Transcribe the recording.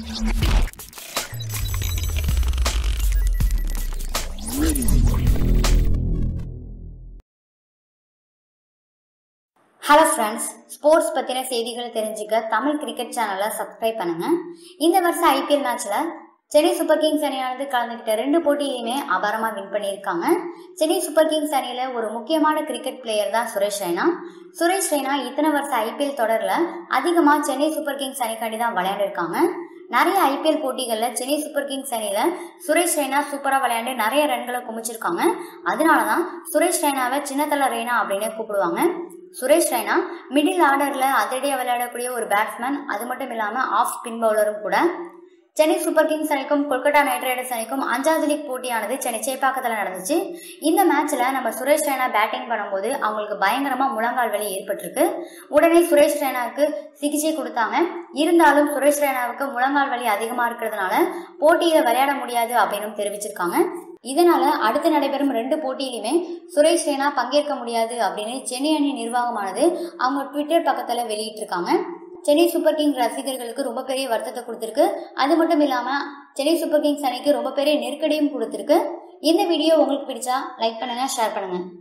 hello friends sports பற்றின செய்திகளை தெரிஞ்சுக்க தமிழ் கிரிக்கெட் சேனலை சப்ஸ்கிரைப் பண்ணுங்க இந்த வருஷம் ஐபிஎல் மேட்ச்சில் சென்னை சூப்பர் கிங்ஸ் அணியானது கலந்துக்கிட்ட ரெண்டு போட்டியிலையுமே அபாரமாக வின் பண்ணியிருக்காங்க சென்னை சூப்பர் கிங்ஸ் அணியில் ஒரு முக்கியமான கிரிக்கெட் பிளேயர் தான் சுரேஷ் ரெய்னா சுரேஷ் ரெய்னா இத்தனை வருஷம் ஐபிஎல் தொடரில் அதிகமாக சென்னை சூப்பர் கிங்ஸ் அணிக்காண்டி தான் விளையாண்டுருக்காங்க நிறைய ஐபிஎல் போட்டிகளில் சென்னை சூப்பர் கிங்ஸ் அணியில் சுரேஷ் ரெய்னா சூப்பராக விளையாண்டு நிறைய ரன்களை குமிச்சிருக்காங்க அதனால தான் சுரேஷ் ரெய்னாவை சின்னத்தல ரெய்னா அப்படின்னு கூப்பிடுவாங்க சுரேஷ் ரெய்னா மிடில் ஆர்டரில் அதிரடியாக விளையாடக்கூடிய ஒரு பேட்ஸ்மேன் அது மட்டும் இல்லாமல் ஆஃப் ஸ்பின் பவுலரும் கூட சென்னை சூப்பர் கிங்ஸ் அணிக்கும் கொல்கத்தா நைட் ரைடர்ஸ் அணிக்கும் அஞ்சாவது லீக் போட்டியானது சென்னை சேப்பாக்கத்தில் நடந்துச்சு இந்த மேட்ச்சில் நம்ம சுரேஷ் ரெய்னா பேட்டிங் பண்ணும்போது அவங்களுக்கு பயங்கரமாக முழங்கால் வலி ஏற்பட்டிருக்கு உடனே சுரேஷ் ரெய்னாவுக்கு சிகிச்சை கொடுத்தாங்க இருந்தாலும் சுரேஷ் ரெய்னாவுக்கு முழங்கால் வலி அதிகமாக இருக்கிறதுனால போட்டியில் விளையாட முடியாது அப்படின்னு தெரிவிச்சிருக்காங்க இதனால அடுத்து நடைபெறும் ரெண்டு போட்டியிலுமே சுரேஷ் ரெய்னா பங்கேற்க முடியாது அப்படின்னு சென்னை அணி நிர்வாகமானது அவங்க ட்விட்டர் பக்கத்தில் வெளியிட்டிருக்காங்க சென்னை சூப்பர் கிங் ரசிகர்களுக்கு ரொம்ப பெரிய வருத்தத்தை கொடுத்துருக்கு அது மட்டும் இல்லாமல் சென்னை சூப்பர் கிங்ஸ் அணிக்கு ரொம்ப பெரிய நெருக்கடியும் கொடுத்துருக்கு இந்த வீடியோ உங்களுக்கு பிடிச்சா லைக் பண்ணுங்க ஷேர் பண்ணுங்க